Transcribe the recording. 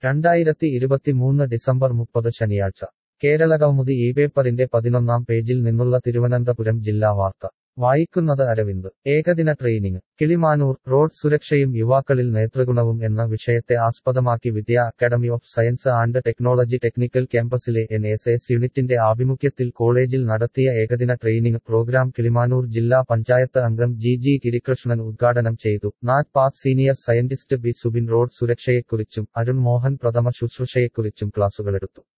രണ്ടായിരത്തി ഇരുപത്തിമൂന്ന് ഡിസംബർ മുപ്പത് ശനിയാഴ്ച കേരളകൗമുദി ഈ പേപ്പറിന്റെ പതിനൊന്നാം പേജിൽ നിന്നുള്ള തിരുവനന്തപുരം ജില്ലാ വാർത്ത വായിക്കുന്നത് അരവിന്ദ് ഏകദിന ട്രെയിനിങ് കിളിമാനൂർ റോഡ് സുരക്ഷയും യുവാക്കളിൽ നേതൃഗുണവും എന്ന വിഷയത്തെ ആസ്പദമാക്കി Vidya academy of science and technology technical ക്യാമ്പസിലെ എൻ എസ് എസ് യൂണിറ്റിന്റെ ആഭിമുഖ്യത്തിൽ കോളേജിൽ നടത്തിയ ഏകദിന ട്രെയിനിങ് പ്രോഗ്രാം കിളിമാനൂർ ജില്ലാ പഞ്ചായത്ത് അംഗം ജി ജി ഗിരികൃഷ്ണൻ ഉദ്ഘാടനം ചെയ്തു NATPAC senior scientist B Subin road സുരക്ഷയെക്കുറിച്ചും അരുൺ മോഹൻ പ്രഥമ ശുശ്രൂഷയെക്കുറിച്ചും ക്ലാസുകളെടുത്തു